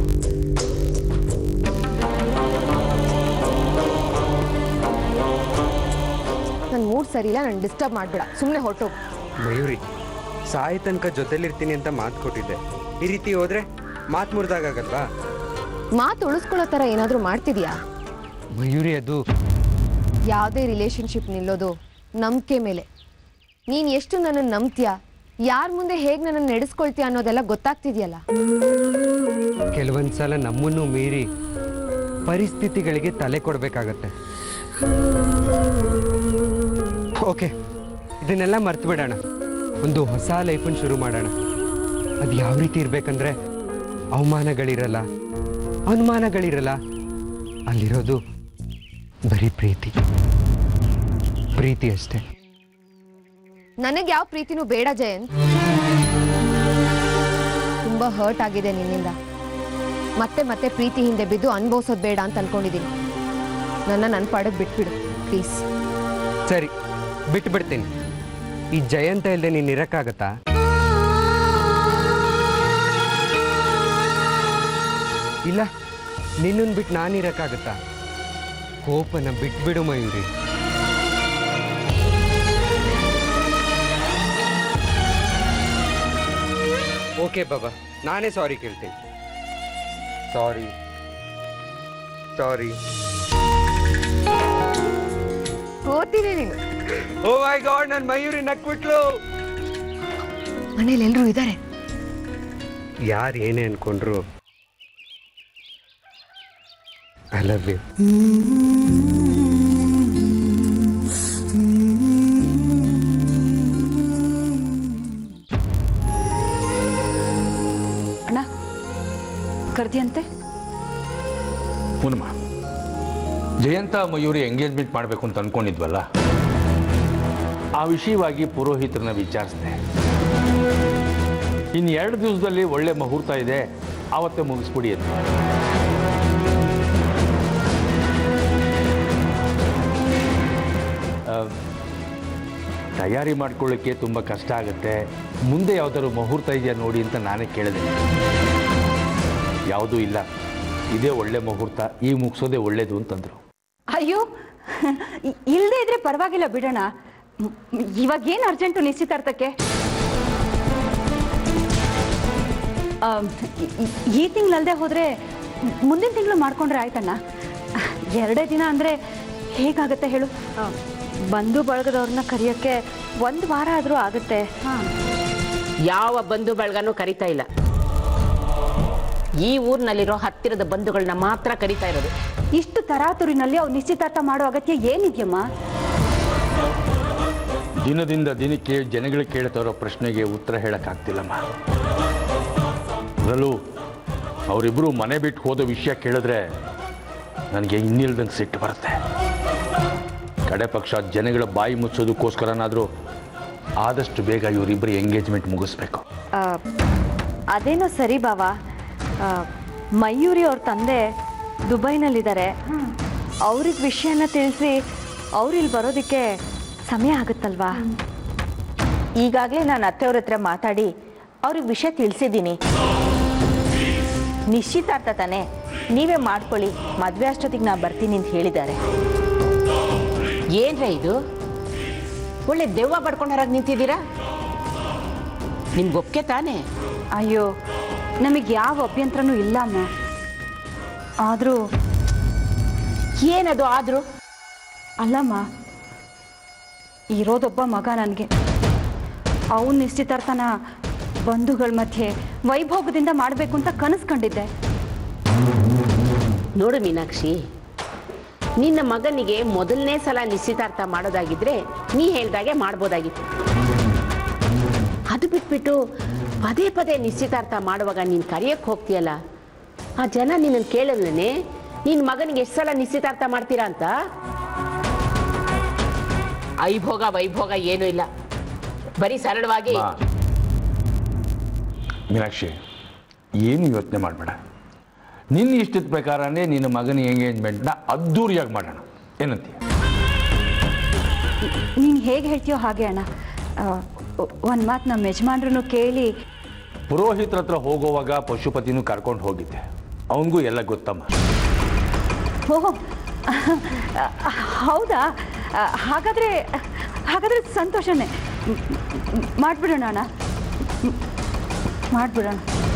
ನನ್ನ ಮೂಡ್ ಸರಿ ಇಲ್ಲ ನಾನು ಡಿಸ್ಟರ್ಬ್ ಮಾಡಬೇಡ ಸುಮ್ಮನೆ ಹೊರಟೋಗು ಮಯೂರಿ ಸಾಯಿ ತನಕ ಜೊತೆಲಿರ್ತೀನಿ ಅಂತ ಮಾತು ಕೊಟ್ಟಿದ್ದೆ ಈ ರೀತಿ ಹೋದ್ರೆ ಮಾತು ಮುರಿದಾಗಲ್ವಾ ಮಾತು ಉಳಿಸ್ಕೊಳ್ಳೋ ಥರ ಏನಾದರೂ ಮಾಡ್ತಿದ್ಯಾ ಮಯೂರಿ ಅದು ಯಾವುದೇ ರಿಲೇಶನ್ಶಿಪ್ ನಿಲ್ಲೋದು ನಂಬಿಕೆ ಮೇಲೆ ನೀನು ಎಷ್ಟು ನನ್ನನ್ನು ನಂಬ್ತೀಯ ಯಾರ ಮುಂದೆ ಹೇಗೆ ನನ್ನನ್ನು ನಡೆಸ್ಕೊಳ್ತೀಯ ಅನ್ನೋದೆಲ್ಲ ಗೊತ್ತಾಗ್ತಿದೆಯಲ್ಲ ಕೆಲವೊಂದ್ಸಲ ನಮ್ಮನ್ನು ಮೀರಿ ಪರಿಸ್ಥಿತಿಗಳಿಗೆ ತಲೆ ಕೊಡಬೇಕಾಗತ್ತೆ ಓಕೆ ಇದನ್ನೆಲ್ಲ ಮರ್ತು ಬಿಡೋಣ ಒಂದು ಹೊಸ ಲೈಫನ್ನು ಶುರು ಮಾಡೋಣ ಅದು ಯಾವ ರೀತಿ ಇರಬೇಕಂದ್ರೆ ಅವಮಾನಗಳಿರಲ್ಲ ಅನುಮಾನಗಳಿರಲ್ಲ ಅಲ್ಲಿರೋದು ಬರೀ ಪ್ರೀತಿ ಪ್ರೀತಿ ಅಷ್ಟೇ ನನಗೆ ಯಾವ ಪ್ರೀತಿನೂ ಬೇಡ ಜಯಂತ್ ತುಂಬ ಹರ್ಟ್ ಆಗಿದೆ ನಿನ್ನಿಂದ ಮತ್ತೆ ಮತ್ತೆ ಪ್ರೀತಿ ಹಿಂದೆ ಬಿದ್ದು ಅನುಭವಿಸೋದು ಬೇಡ ಅಂತ ಅನ್ಕೊಂಡಿದ್ದೀನಿ ನನ್ನ ನನ್ನ ಪಾಡಕ್ಕೆ ಬಿಟ್ಬಿಡು ಪ್ಲೀಸ್ ಸರಿ ಬಿಟ್ಬಿಡ್ತೀನಿ ಈ ಜಯಂತ ಇಲ್ಲದೆ ನೀನು ಇರಕ್ಕಾಗತ್ತಾ ಇಲ್ಲ ನಿನ್ನನ್ನು ಬಿಟ್ಟು ನಾನು ಇರಕ್ಕಾಗತ್ತಾ ಕೋಪನ ಬಿಟ್ಬಿಡು ಮಯೂರಿ ಓಕೆ ಬಾಬಾ ನಾನೇ ಸಾರಿ ಕೇಳ್ತೀನಿ ಸಾರಿ ಸಾರಿ ಓದ್ತೀನಿ ನೀನು ಓ ಮೈ ಗಾಡ್ ನನ್ನ ಮಯೂರಿ ನಕ್ಬಿಟ್ಲು ಮನೇಲಿ ಎಲ್ಲರೂ ಇದ್ದಾರೆ ಯಾರು ಏನೇ ಅನ್ಕೊಂಡ್ರು ಐ ಲವ್ ಯು ಅಣ್ಣ ಕರ್ದಿಯಂತೆ ಪೂರ್ಣಿಮಾ ಜಯಂತ ಮಯೂರಿ ಎಂಗೇಜ್ಮೆಂಟ್ ಮಾಡಬೇಕು ಅಂತ ಅನ್ಕೊಂಡಿದ್ವಲ್ಲ ಆ ವಿಷಯವಾಗಿ ಪುರೋಹಿತರನ್ನ ವಿಚಾರಿಸಿದೆ ಇನ್ನು ಎರಡು ದಿವಸದಲ್ಲಿ ಒಳ್ಳೆ ಮುಹೂರ್ತ ಇದೆ ಆವತ್ತೇ ಮುಗಿಸ್ಬಿಡಿ ಅಂತ ಆ, ತಯಾರಿ ಮಾಡ್ಕೊಳ್ಳಿಕ್ಕೆ ತುಂಬ ಕಷ್ಟ ಆಗುತ್ತೆ ಮುಂದೆ ಯಾವ್ದಾದ್ರು ಮುಹೂರ್ತ ಇದೆಯಾ ನೋಡಿ ಅಂತ ನಾನೇ ಕೇಳಿದೆ ಯಾವುದೂ ಇಲ್ಲ ಇದೇ ಒಳ್ಳೆ ಮುಹೂರ್ತ ಈಗ ಮುಗಿಸೋದೇ ಒಳ್ಳೇದು ಅಂತಂದರು ಅಯ್ಯೋ ಇ- ಇಲ್ದೇ ಇದ್ರೆ ಪರವಾಗಿಲ್ಲ ಬಿಡೋಣ ಮ್- ಇವಾಗ ಏನು ಅರ್ಜೆಂಟು ನಿಶ್ಚಿತಾರ್ಥಕ್ಕೆ ಆಮ್, ಈ- ಈ- ಈ ತಿಂಗಳಲ್ಲದೆ ಹೋದ್ರೆ ಮುಂದಿನ ತಿಂಗಳು ಮಾಡ್ಕೊಂಡ್ರೆ ಆಯ್ತಣ್ಣ ಎರಡೇ ದಿನ ಅಂದರೆ ಹೇಗಾಗತ್ತೆ ಹೇಳು ಬಂಧು ಬಳಗದವ್ರನ್ನ ಕರೆಯೋಕ್ಕೆ ಒಂದು ವಾರ ಆದರೂ ಆಗುತ್ತೆ ಹಾಂ ಯಾವ ಬಂಧು ಬಳಗನೂ ಕರಿತಾ ಇಲ್ಲ ಈ ಊರಿನಲ್ಲಿರೋ ಹತ್ತಿರದ ಬಂಧುಗಳನ್ನ ಮಾತ್ರ ಕರಿತಾ ಇರೋದು ಇಷ್ಟು ತರಾತುರಿನಲ್ಲಿ ಅವ್ರು ನಿಶ್ಚಿತಾರ್ಥ ಮಾಡೋ ಅಗತ್ಯ ಏನಿದೆಯಮ್ಮ ದಿನದಿಂದ ದಿನಕ್ಕೆ ಜನಗಳು ಕೇಳ್ತಾ ಇರೋ ಪ್ರಶ್ನೆಗೆ ಉತ್ತರ ಹೇಳೋಕ್ಕಾಗ್ತಿಲ್ಲಮ್ಮ ಅದರಲ್ಲೂ ಅವರಿಬ್ಬರು ಮನೆ ಬಿಟ್ಟು ಹೋದ ವಿಷಯ ಕೇಳಿದ್ರೆ ನನಗೆ ಇನ್ನಿಲ್ದಂಗೆ ಸಿಟ್ಟು ಬರುತ್ತೆ ಕಡೆ ಪಕ್ಷ ಜನಗಳ ಬಾಯಿ ಮುಚ್ಚೋದಕ್ಕೋಸ್ಕರನಾದರೂ ಆದಷ್ಟು ಬೇಗ ಇವರಿಬ್ಬರು ಎಂಗೇಜ್ಮೆಂಟ್ ಮುಗಿಸ್ಬೇಕು ಆ, ಅದೇನೋ ಸರಿ ಬಾವ ಆ, ಮಯೂರಿ ಅವ್ರ ತಂದೆ ದುಬೈನಲ್ಲಿದ್ದಾರೆ ಅವ್ರಿಗೆ ವಿಷಯನ ತಿಳಿಸಿ ಅವ್ರು ಇಲ್ಲಿ ಬರೋದಕ್ಕೆ ಸಮಯ ಆಗುತ್ತಲ್ವಾ ಈಗಾಗಲೇ ನಾನು ಅತ್ತೆಯವ್ರ ಹತ್ರ ಮಾತಾಡಿ ಅವ್ರಿಗೆ ವಿಷಯ ತಿಳಿಸಿದ್ದೀನಿ ನಿಶ್ಚಿತಾರ್ಥ ತಾನೆ ನೀವೇ ಮಾಡ್ಕೊಳ್ಳಿ ಮದುವೆ ಅಷ್ಟೊತ್ತಿಗೆ ನಾ ಬರ್ತೀನಿ ಅಂತ ಹೇಳಿದ್ದಾರೆ ಏನ್ರ ಇದು ಒಳ್ಳೆ ದೆವ್ವ ಪಡ್ಕೊಂಡು ಹೊರಗೆ ನಿಂತಿದ್ದೀರಾ ನಿಮ್ಗೆ ಒಪ್ಕೆ ತಾನೇ ಅಯ್ಯೋ ನಮಗೆ ಯಾವ ಅಭ್ಯಂತರನೂ ಇಲ್ಲ ಅಮ್ಮ ಆದರೂ ಏನದು ಆದರೂ ಅಲ್ಲಮ್ಮ ಇರೋದೊಬ್ಬ ಮಗ ನನಗೆ ಅವನ ನಿಶ್ಚಿತಾರ್ಥನ ಬಂಧುಗಳ ಮಧ್ಯೆ ವೈಭೋಗದಿಂದ ಮಾಡಬೇಕು ಅಂತ ಕನಸು ಕಂಡಿದ್ದೆ ನೋಡು ಮೀನಾಕ್ಷಿ ನಿನ್ನ ಮಗನಿಗೆ ಮೊದಲನೇ ಸಲ ನಿಶ್ಚಿತಾರ್ಥ ಮಾಡೋದಾಗಿದ್ರೆ ನೀ ಹೇಳ್ದಾಗೆ ಮಾಡ್ಬೋದಾಗಿತ್ತು ಅದು ಬಿಟ್ಬಿಟ್ಟು ಪದೇ ಪದೇ ನಿಶ್ಚಿತಾರ್ಥ ಮಾಡುವಾಗ ನೀನು ಕರೆಯಕ್ಕೆ ಹೋಗ್ತೀಯಲ್ಲ ಆ ಜನ ನಿನ್ನನ್ನು ಕೇಳಲ್ಲನೆ ನಿನ್ನ ಮಗನಿಗೆ ಎಷ್ಟು ಸಲ ನಿಶ್ಚಿತಾರ್ಥ ಮಾಡ್ತೀರಾ ಅಂತ ಐಭೋಗ ವೈಭೋಗ ಏನೂ ಇಲ್ಲ ಬರೀ ಸರಳವಾಗಿ ಮಾ, ಮೀನಾಕ್ಷಿ ಏನು ಯೋಚನೆ ಮಾಡಬೇಡ ನಿನ್ನ ಇಷ್ಟದ ಪ್ರಕಾರನೇ ನಿನ್ನ ಮಗನ ಎಂಗೇಜ್ಮೆಂಟ್ನ ಅದ್ಧೂರಿಯಾಗಿ ಮಾಡೋಣ ಏನಂತೀಯ ನೀನು ಹೇಗೆ ಹೇಳ್ತೀಯೋ ಹಾಗೆ ಅಣ್ಣ ಒಂದು ಮಾತು ನಮ್ಮ ಯಜಮಾನ್ರನ್ನು ಕೇಳಿ ಪುರೋಹಿತರ ಹತ್ರ ಹೋಗುವಾಗ ಪಶುಪತಿನೂ ಕರ್ಕೊಂಡು ಹೋಗಿದ್ದೆ ಅವನಿಗೂ ಎಲ್ಲ ಗೊತ್ತಮ್ಮ ಓಹೋ ಹೌದಾ ಹಾಗಾದರೆ ಹಾಗಾದರೆ ಸಂತೋಷನೇ ಮಾಡಿಬಿಡೋಣ ಅಣ್ಣ ಮಾಡಿಬಿಡೋಣ